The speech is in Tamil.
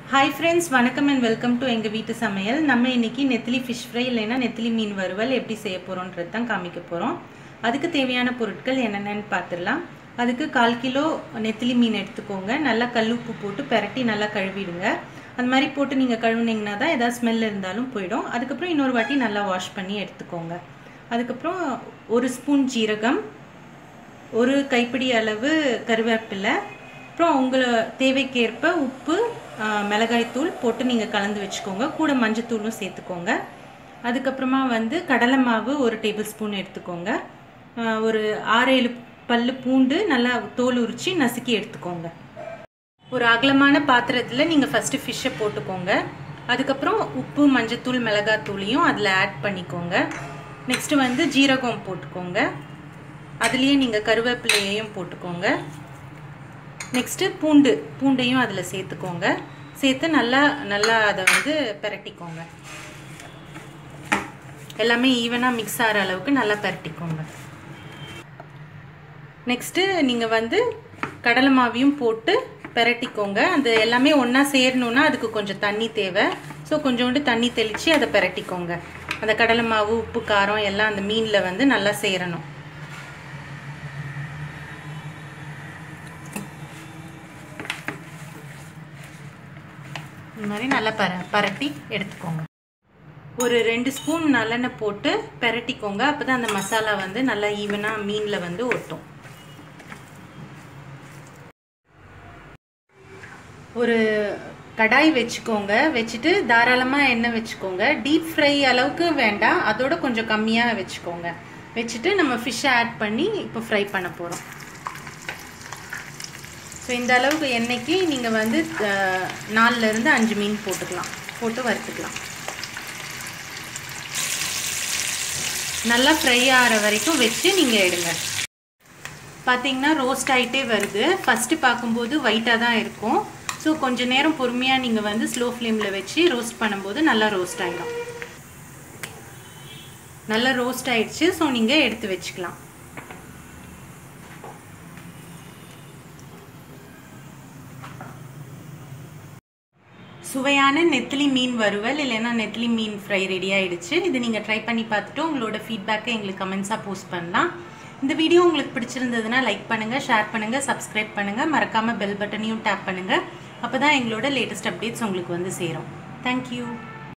ஹாய் ஃப்ரெண்ட்ஸ் வணக்கம் அண்ட் வெல்கம் டு எங்கள் வீட்டு சமையல் நம்ம இன்னைக்கு நெத்திலி ஃபிஷ் ஃப்ரை இல்லைன்னா நெத்திலி மீன் வறுவல் எப்படி செய்ய போகிறோன்றது தான் காமிக்க போகிறோம் அதுக்கு தேவையான பொருட்கள் என்னென்னு பார்த்துடலாம் அதுக்கு கால் கிலோ நெத்திலி மீன் எடுத்துக்கோங்க நல்லா கல்லுப்பு போட்டு பெரட்டி நல்லா கழுவிடுங்க அந்த மாதிரி போட்டு நீங்கள் கழுவுனீங்கன்னா தான் ஏதாவது ஸ்மெல் இருந்தாலும் போயிடும் அதுக்கப்புறம் இன்னொரு வாட்டி நல்லா வாஷ் பண்ணி எடுத்துக்கோங்க அதுக்கப்புறம் ஒரு ஸ்பூன் ஜீரகம் ஒரு கைப்பிடி அளவு கருவேப்பிலை அப்புறம் உங்களை தேவைக்கேற்ப உப்பு மிளகாய்த்தூள் போட்டு நீங்கள் கலந்து வச்சுக்கோங்க கூட மஞ்சத்தூளும் சேர்த்துக்கோங்க அதுக்கப்புறமா வந்து கடலை மாவு ஒரு டேபிள் ஸ்பூன் எடுத்துக்கோங்க ஒரு ஆறு ஏழு பல்லு பூண்டு நல்லா தோல் உரித்து நசுக்கி எடுத்துக்கோங்க ஒரு அகலமான பாத்திரத்தில் நீங்கள் ஃபஸ்ட்டு ஃபிஷ்ஷை போட்டுக்கோங்க அதுக்கப்புறம் உப்பு மஞ்சத்தூள் மிளகாத்தூளையும் அதில் ஆட் பண்ணிக்கோங்க நெக்ஸ்ட்டு வந்து ஜீரகம் போட்டுக்கோங்க அதுலேயே நீங்கள் கருவேப்பிலையையும் போட்டுக்கோங்க நெக்ஸ்ட்டு பூண்டு பூண்டையும் அதில் சேர்த்துக்கோங்க சேர்த்து நல்லா நல்லா அதை வந்து பிரட்டிக்கோங்க எல்லாமே ஈவனாக மிக்ஸ் ஆகிற அளவுக்கு நல்லா பிரட்டிக்கோங்க நெக்ஸ்ட்டு நீங்கள் வந்து கடலை மாவையும் போட்டு பிரட்டிக்கோங்க அந்த எல்லாமே ஒன்றா சேரணுன்னா அதுக்கு கொஞ்சம் தண்ணி தேவை ஸோ கொஞ்சோண்டு தண்ணி தெளித்து அதை பிரட்டிக்கோங்க அந்த கடலை மாவு உப்பு காரம் எல்லாம் அந்த மீனில் வந்து நல்லா சேரணும் இந்த மாதிரி நல்லா பர பரட்டி எடுத்துக்கோங்க ஒரு ரெண்டு ஸ்பூன் நல்லெண்ணெய் போட்டு பெரட்டிக்கோங்க அப்போ தான் அந்த மசாலா வந்து நல்லா ஈவனாக மீனில் வந்து ஒட்டும் ஒரு கடாய் வச்சுக்கோங்க வச்சுட்டு தாராளமாக எண்ணெய் வச்சுக்கோங்க டீப் ஃப்ரை அளவுக்கு வேண்டாம் அதோட கொஞ்சம் கம்மியாக வச்சுக்கோங்க வச்சுட்டு நம்ம ஃபிஷ்ஷை ஆட் பண்ணி இப்போ ஃப்ரை பண்ண போகிறோம் ஸோ இந்த அளவுக்கு எண்ணெய்க்கு நீங்கள் வந்து நாலுலேருந்து அஞ்சு மீன் போட்டுக்கலாம் போட்டு வறுத்துக்கலாம் நல்லா ஃப்ரை ஆகிற வரைக்கும் வச்சு நீங்கள் எடுங்க பார்த்தீங்கன்னா ரோஸ்ட் ஆகிட்டே வருது ஃபஸ்ட்டு பார்க்கும்போது ஒயிட்டாக தான் இருக்கும் ஸோ கொஞ்சம் நேரம் பொறுமையாக நீங்கள் வந்து ஸ்லோ ஃப்ளேமில் வச்சு ரோஸ்ட் பண்ணும்போது நல்லா ரோஸ்ட் ஆகிடும் நல்லா ரோஸ்ட் ஆயிடுச்சு ஸோ நீங்கள் எடுத்து வச்சுக்கலாம் சுவையான நெத்திலி மீன் வறுவல் இல்லைன்னா நெத்திலி மீன் ஃப்ரை ரெடி ஆயிடுச்சு இது நீங்கள் ட்ரை பண்ணி பார்த்துட்டு உங்களோட ஃபீட்பேக்கை எங்களுக்கு கமெண்ட்ஸாக போஸ்ட் பண்ணலாம் இந்த வீடியோ உங்களுக்கு பிடிச்சிருந்ததுன்னா லைக் பண்ணுங்கள் ஷேர் பண்ணுங்கள் சப்ஸ்கிரைப் பண்ணுங்கள் மறக்காமல் பெல் பட்டனையும் டேப் பண்ணுங்கள் அப்போ தான் எங்களோட லேட்டஸ்ட் அப்டேட்ஸ் உங்களுக்கு வந்து சேரும் தேங்க்யூ